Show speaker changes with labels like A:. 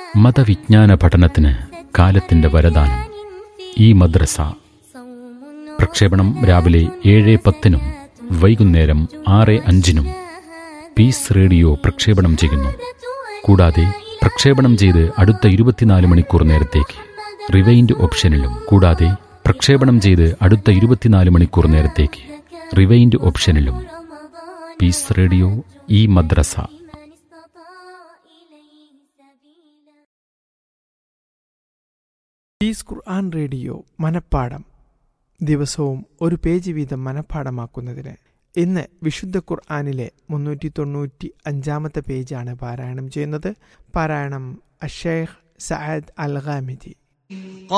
A: മതവിജ്ഞാന പഠനത്തിന് കാലത്തിന്റെ വരദാനം ഈ മദ്രസ പ്രക്ഷേപണം രാവിലെ ഏഴ് പത്തിനും വൈകുന്നേരം ആറ് അഞ്ചിനും പീസ് റേഡിയോ പ്രക്ഷേപണം ചെയ്യുന്നു കൂടാതെ പ്രക്ഷേപണം ചെയ്ത് അടുത്ത ഇരുപത്തിനാല് മണിക്കൂർ നേരത്തേക്ക് റിവൈൻഡ് ഓപ്ഷനിലും കൂടാതെ പ്രക്ഷേപണം ചെയ്ത് അടുത്ത ഇരുപത്തിനാല് മണിക്കൂർ നേരത്തേക്ക് റിവൈൻഡ് ഓപ്ഷനിലും പീസ് റേഡിയോ ഈ മദ്രസ
B: പീസ് ഖുർആൻ റേഡിയോ മനപ്പാടം ദിവസവും ഒരു പേജ് വീതം മനപ്പാടമാക്കുന്നതിന് ഇന്ന് വിശുദ്ധ ഖുർആാനിലെ മുന്നൂറ്റി തൊണ്ണൂറ്റി അഞ്ചാമത്തെ പേജാണ് പാരായണം ചെയ്യുന്നത് പാരായണം അഷേഖ് സഅദ് അൽ ഖാമിദി